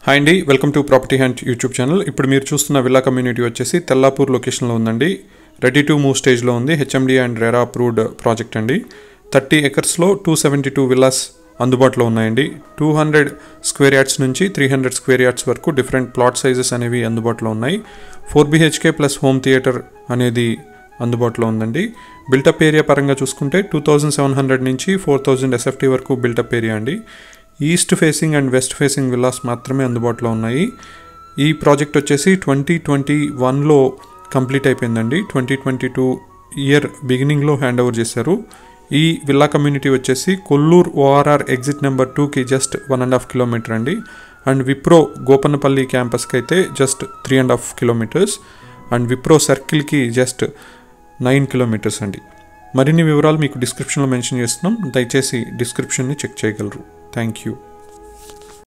hi అండి welcome to property hand YouTube channel ఇప్పుడు మీరు చూస్తున్న విల్లా కమ్యూనిటీ వచ్చేసి తెల్లాపూర్ లొకేషన్లో ఉందండి రెడీ టు మూవ్ స్టేజ్లో ఉంది HMD and RERA approved project అండి థర్టీ ఎకర్స్లో టూ సెవెంటీ టూ విల్లాస్ అందుబాటులో ఉన్నాయండి టూ హండ్రెడ్ స్క్వేర్ యార్డ్స్ నుంచి త్రీ హండ్రెడ్ స్క్వేర్ యార్డ్స్ వరకు డిఫరెంట్ ప్లాట్ సైజెస్ అనేవి అందుబాటులో ఉన్నాయి four BHK plus home theatre అనేది అందుబాటులో ఉందండి బిల్టప్ ఏరియా పరంగా చూసుకుంటే టూ థౌజండ్ సెవెన్ హండ్రెడ్ నుంచి ఫోర్ థౌజండ్ ఎస్ఎఫ్టీ వరకు బిల్టప్ ఏరియా అండి east facing and west facing villas మాత్రమే అందుబాటులో ఉన్నాయి ఈ ప్రాజెక్ట్ వచ్చేసి ట్వంటీ ట్వంటీ వన్లో కంప్లీట్ అయిపోయిందండి ట్వంటీ ట్వంటీ టూ ఇయర్ బిగినింగ్లో హ్యాండ్ ఓవర్ చేశారు ఈ విల్లా కమ్యూనిటీ వచ్చేసి కొల్లూరు ఓఆర్ఆర్ ఎగ్జిట్ నెంబర్ టూకి just one and half kilometre అండి అండ్ విప్రో గోపన్నపల్లి క్యాంపస్కి అయితే just three and half kilometres and Wipro సర్కిల్కి జస్ట్ నైన్ కిలోమీటర్స్ అండి మరిన్ని వివరాలు మీకు డిస్క్రిప్షన్లో మెన్షన్ చేస్తున్నాం దయచేసి డిస్క్రిప్షన్ని చెక్ చేయగలరు థ్యాంక్ యూ